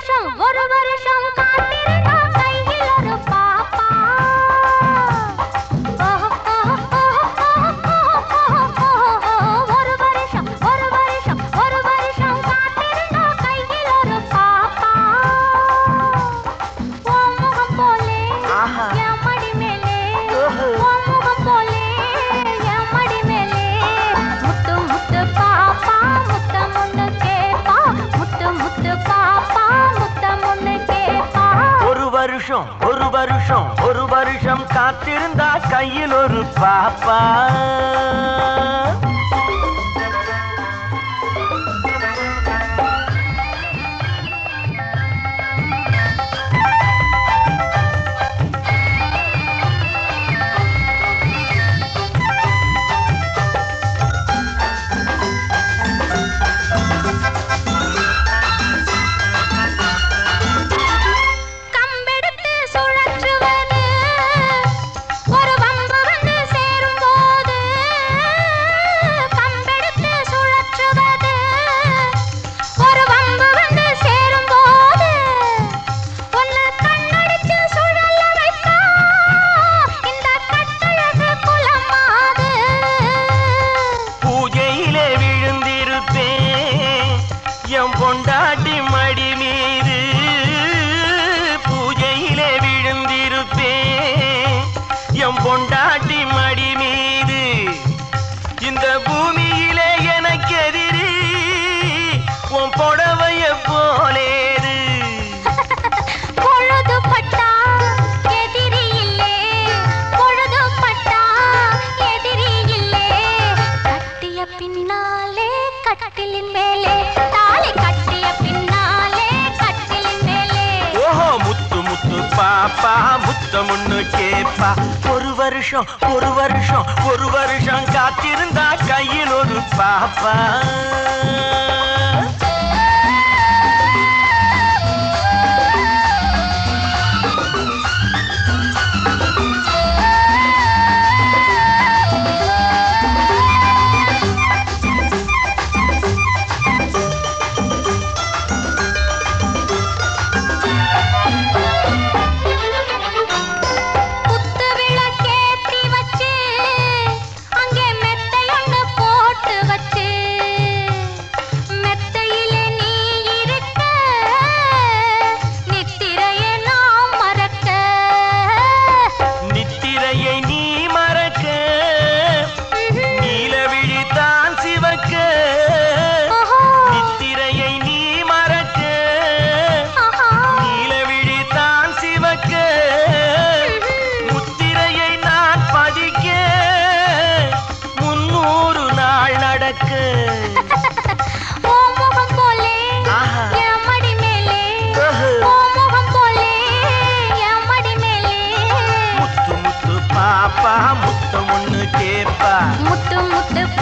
வருஷம் ஒரு வருஷம் காத்திருந்தா கையில் ஒரு பாப்பா ஒரு வருஷம் ஒரு வருஷம் ஒரு வருஷம் காத்திருந்தா கையில் ஒரு பாப்பா உன் முகம் போலே ஆஹா. என் மடி மேலே ஓஹோ. உன் முகம் போலே என் மடி மேலே முத்து முத்து பாப்பா முத்தம் ஒண்ணு கேப்பா முத்து முத்து பாப்பா முத்தம் ஒண்ணு கேப்பா ஒரு வருஷம் ஒரு வருஷம் ஒரு வருஷம் காத்திருந்தா கையில் ஒரு பாப்பா கம்பெடுத்து சுழற்றுவது ஒரு வம்பு வந்து சேரும்போது கம்பெடுத்து சுழற்றுவது ஒரு வம்பு வந்து சேரும்போது ஒன்னு கண்ணடிச்சு சுழல வைத்தா இந்த கட்டழகு குலமாது பூஜையிலே விழுந்திருப்பேன் என் பொண்டாட்டி மடி மீது பூஜையிலே விழுந்திருப்பேன் என் பொண்டாட்டி மடி மீது இந்த பூமியிலே எனக்கு எதிரி உன் புடவைய போலேது பொழுது பட்டா எதிரி இல்லே பொழுது பட்டா எதிரி இல்லே கட்டிய பின்னாலே கட்டிலின் மேலே தாலி கட்டிய பின்னாலே கட்டிலின் மேலே ஓஹோ முத்து முத்து பாப்பா முத்தமுன்னு கேப்பா ஒரு வருஷம் ஒரு வருஷம் ஒரு வருஷம் காத்திருந்தா கையில் ஒரு பாப்பா குத்து விளக்கேத்தி வச்சு அங்கே மெத்தையொன்னு போட்டு வச்சு மெத்தையிலே நீ இருக்க நித்திரையே நாம் மறக்க நித்திரையை நீ மறக்க நீல விழித்தான் சிவக்க நித்திரையை நீ மறக்க ஆஹா. நீல விழித்தான் சிவக்க முத்திரையை நான் பதிக்க முன்னூறு நாள் நடக்க ஓ முகம் போலே ஆஹா. என் மடி மேலே ஓஹோ. ஓ முகம் போலே என் மடி மேலே முத்து முத்து பாப்பா முத்தம் ஒண்ணு கேப்பா முத்து முத்து